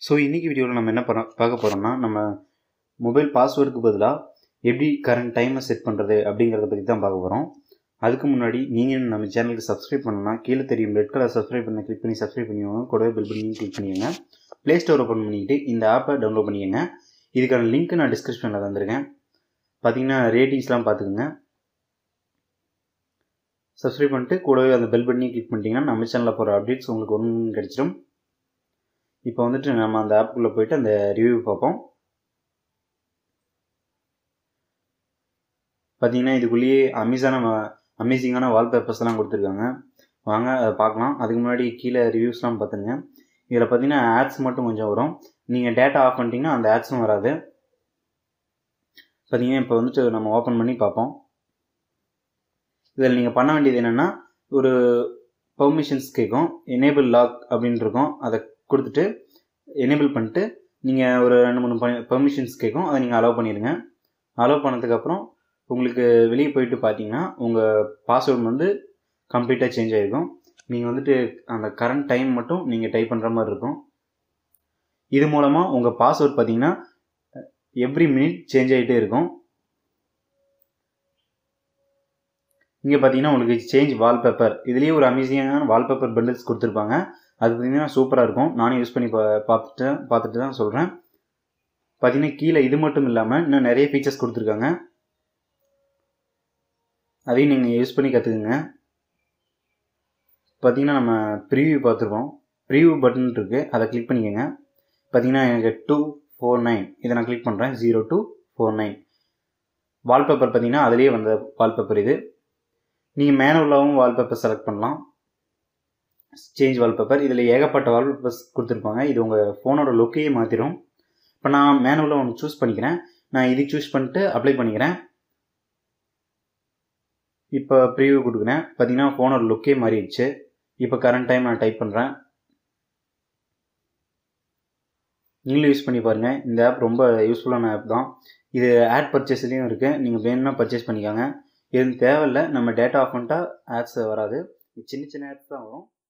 so இன்றைக்கி வீடியோவில் நம்ம என்ன பண்ண பார்க்க போகிறோம்னா நம்ம மொபைல் பாஸ்வேர்டுக்கு பதிலாக எப்படி கரண்ட் டைமை செட் பண்ணுறது அப்படிங்கிறத பற்றி தான் பார்க்க போகிறோம் அதுக்கு முன்னாடி நீங்கள் நம்ம சேனலுக்கு சப்ஸ்கிரைப் பண்ணணும்னா கீழே தெரியும் ரெட் கலர் சப்ஸ்கிரைப் பண்ண கிளிக் பண்ணி சப்ஸ்கிரைப் பண்ணிக்கோங்க கூடவே பெல் பண்ணி கிளிக் பண்ணிக்கோங்க ப்ளே ஸ்டோர் ஓப்பன் பண்ணிக்கிட்டு இந்த ஆப்பை டவுன்லோட் பண்ணிக்கோங்க இதுக்கான லிங்க் நான் டிஸ்கிரிப்ஷனில் தந்திருக்கேன் பார்த்தீங்கன்னா ரேட்டிங்ஸ்லாம் பார்த்துக்குங்க சப்ஸ்கிரைப் பண்ணிட்டு கூடவே அந்த பெல் பண்ணி கிளிக் பண்ணிட்டீங்கன்னா நம்ம சேனலில் போகிற அப்டேட்ஸ் உங்களுக்கு ஒன்று கிடச்சிடும் இப்போ வந்துட்டு நம்ம அந்த ஆப்புக்குள்ளே போயிட்டு அந்த ரிவ்யூ பார்ப்போம் பார்த்தீங்கன்னா இதுக்குள்ளேயே அமேசான அமேசிங்கான வால்பேப்பர்ஸ்லாம் கொடுத்துருக்காங்க வாங்க அதை பார்க்கலாம் அதுக்கு முன்னாடி கீழே ரிவ்யூஸ்லாம் பார்த்துருங்க இதில் பார்த்தீங்கன்னா ஆட்ஸ் மட்டும் கொஞ்சம் வரும் நீங்கள் டேட்டா ஆஃப் பண்ணிட்டீங்கன்னா அந்த ஆட்ஸும் வராது பார்த்தீங்கன்னா இப்போ வந்துட்டு நம்ம ஓப்பன் பண்ணி பார்ப்போம் இதில் நீங்கள் பண்ண வேண்டியது என்னென்னா ஒரு பர்மிஷன்ஸ் கேட்கும் எனேபிள் லாக் அப்படின்னு இருக்கும் அதை கொடுத்துட்டு எனேபிள் பண்ணிட்டு நீங்கள் ஒரு ரெண்டு மூணு பர்மிஷன்ஸ் கேட்கும் அதை நீங்கள் அலோவ் பண்ணிடுங்க அலோவ் பண்ணதுக்கப்புறம் உங்களுக்கு வெளியே போயிட்டு பார்த்தீங்கன்னா உங்கள் பாஸ்வேர்டு வந்து கம்ப்ளீட்டாக சேஞ்ச் ஆகிருக்கும் நீங்கள் வந்துட்டு அந்த கரண்ட் டைம் மட்டும் நீங்கள் டைப் பண்ணுற மாதிரி இருக்கும் இது மூலமாக உங்கள் பாஸ்வேர்ட் பார்த்தீங்கன்னா எவ்ரி மினிட் சேஞ்ச் ஆகிட்டே இருக்கும் இங்கே பார்த்தீங்கன்னா உங்களுக்கு சேஞ்ச் வால்பேப்பர் இதுலேயே ஒரு அமேசிங்கான வால்பேப்பர் பண்டில்ஸ் கொடுத்துருப்பாங்க அது பார்த்தீங்கன்னா சூப்பராக இருக்கும் நானும் யூஸ் பண்ணி பா பார்த்துட்டு பார்த்துட்டு தான் சொல்கிறேன் பார்த்தீங்கன்னா கீழே இது மட்டும் இல்லாமல் இன்னும் நிறைய ஃபீச்சர்ஸ் கொடுத்துருக்காங்க அதையும் நீங்கள் யூஸ் பண்ணி கற்றுக்குங்க பார்த்தீங்கன்னா நம்ம ப்ரீவியூ பார்த்துருக்கோம் ப்ரீவியூ பட்டன் இருக்குது அதை கிளிக் பண்ணிக்கோங்க பார்த்தீங்கன்னா எனக்கு டூ ஃபோர் நைன் இதை நான் கிளிக் பண்ணுறேன் zero two four nine wallpaper பார்த்தீங்கன்னா அதிலேயே வந்த வால்பேப்பர் இது நீங்கள் மேனுவலாகவும் வால்பேப்பர் செலக்ட் பண்ணலாம் சேஞ்ச் வால்பேப்பர் இதில் ஏகப்பட்ட வால்பேப்பர்ஸ் கொடுத்துருப்பாங்க இது உங்கள் ஃபோனோட லுக்கையே மாற்றிடும் இப்போ நான் மேனுவலாக ஒன்று சூஸ் பண்ணிக்கிறேன் நான் இது சூஸ் பண்ணிட்டு அப்ளை பண்ணிக்கிறேன் இப்போ ப்ரீவியூ கொடுக்குறேன் பார்த்தீங்கன்னா ஃபோனோட லுக்கே மாறிடுச்சு இப்போ கரண்ட் டைம் நான் டைப் பண்ணுறேன் நீங்களும் யூஸ் பண்ணி பாருங்கள் இந்த ஆப் ரொம்ப யூஸ்ஃபுல்லான ஆப் தான் இது ஆட் பர்ச்சேஸ்லேயும் இருக்குது நீங்கள் வேணும்னா பர்ச்சேஸ் பண்ணிக்கோங்க இது தேவையில்லை நம்ம டேட்டா ஆஃப் பண்ணிட்டா ஆட்ஸ் வராது சின்ன சின்ன ஆப்ஸ் தான் வரும்